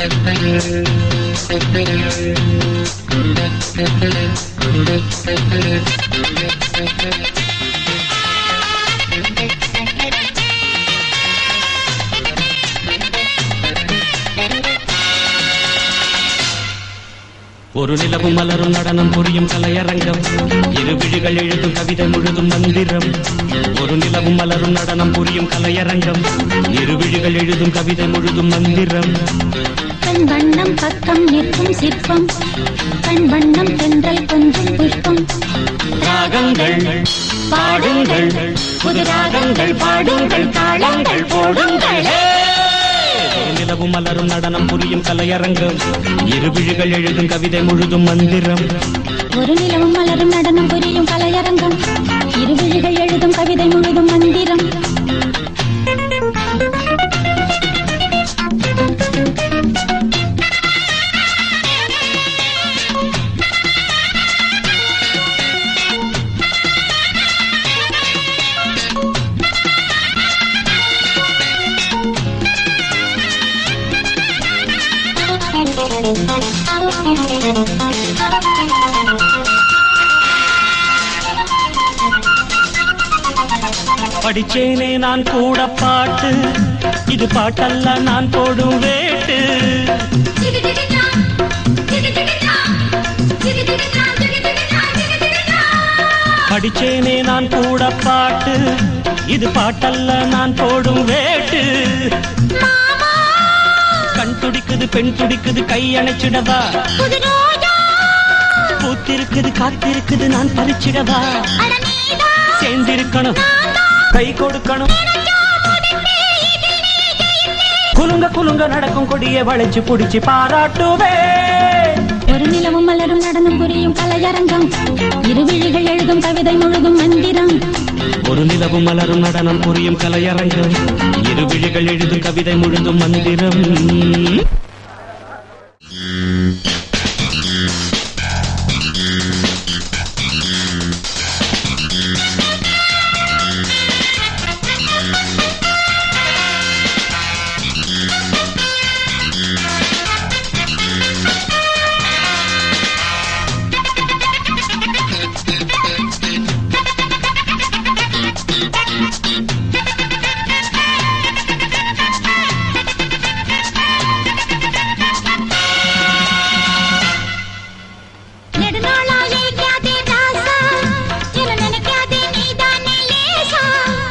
ஒரு நிலவும் மலரும் நடனம் புரியும் கலையரங்கம் இரு விழிகள் எழுதும் கவிதை முழுதும் மந்திரம் ஒரு நிலவும் மலரும் நடனம் புரியும் கலையரங்கம் இரு விழிகள் எழுதும் கவிதை முழுதும் மந்திரம் கண் வண்ணம் பக்கம் நிற்கும் சிற்பம் கண் வண்ணம் தென்றல் கொஞ்சம் புஷ்பம் ராகங்கள் பாடுங்கள் புது ராகங்கள் பாடுங்கள் தாளங்கள் போடுங்கள் ஒரு நிலவும் மலரும் நடனம் புரியும் கலையரங்கம் இரு விழிகள் எழுதும் கவிதை முழுதும் மந்திரம் ஒரு நிலவும் மலரும் நடனம் புரியும் கலையரங்கம் இருவிழிகள் எழுதும் கவிதை முழுதும் மந்திரம் படிச்சேனே நான் கூட பாட்டு இது பாட்டல்ல நான் போடும் வேட்டு படிச்சேனே நான் கூட பாட்டு இது பாட்டல்ல நான் போடும் வேட்டு கண் துடிக்குது பெண் துடிக்குது கை அணைச்சிடவா புது ரோஜா பூத்திருக்குது காத்திருக்குது நான் பறிச்சிடவா அட நீதான் சேர்ந்திருக்கணும் கை கொடுக்கணும் குலுங்க குலுங்க நடக்கும் கொடியை வளைச்சு புடிச்சு பாராட்டுவே ஒரு நிலவும் மலரும் நடனம் புரியும் கலையரங்கம் இருவிழிகள் எழுதும் கவிதை முழுதும் மந்திரம் ஒரு நிலவும் மலரும் நடனம் புரியும் கலையரங்கம் இரு விழிகள் எழுதும் கவிதை முழுதும் மந்திரம் நெடுநாளா ஏற்காதே ராசா என நினைக்காதே நீதானே லேசா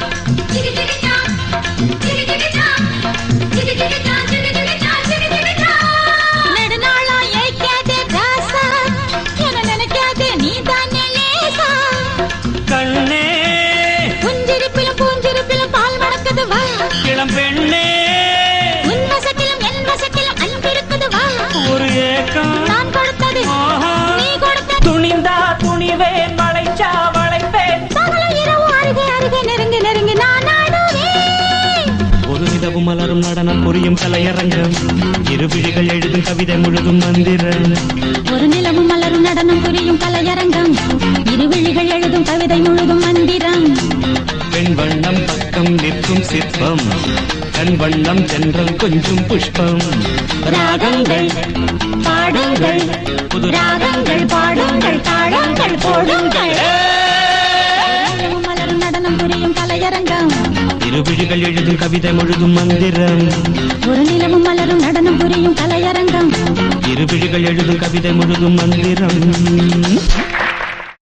நெடுநாளா ஏற்காதே ராசா என நினைக்காதே நீதானே லேசா கண்ணே புஞ்சிருப்பிலும் பூஞ்சிருப்பிலும் பால் மணக்குது வா இளம் பெண்ணே உன் வசத்திலும் என் வசத்திலும் அன்பிருக்குது வா ஒரு ஏக்கம் நான் கொடுத்தது ஆஹா. நீ கொடுத்த துணிந்தா துணிவேன் வளைச்சா வளைப்பேன் பகலும் இரவு அருகே அருகே நெருங்கி நெருங்கி நான் ஆடுவேன் ஒரு நிலவும் மலரும் நடனம் புரியும் கலையரங்கம் இரு விழிகள் எழுதும் கவிதை முழுதும் மந்திரம் ஒரு நிலவும் மலரும் நடனம் புரியும் கலையரங்கம் இருவிழிகள் எழுதும் கவிதை முழுதும் மந்திரம் பெண் வண்ணம் பக்கம் நிற்கும் சிற்பம் கண் வண்ணம் சென்றல் கொஞ்சம் புஷ்பம் ராகங்கள் பாடுங்கள் புது ராகங்கள் பாடுங்கள் தாளங்கள் போடுங்கள் நிலவும் மலரும் நடனம் புரியும் கலையரங்கம் இரு விழிகள் எழுதும் கவிதை முழுதும் மந்திரம் ஒரு நிலவும் மலரும் நடனம் புரியும் கலையரங்கம் இரு விழிகள் எழுதும் கவிதை முழுதும் மந்திரம்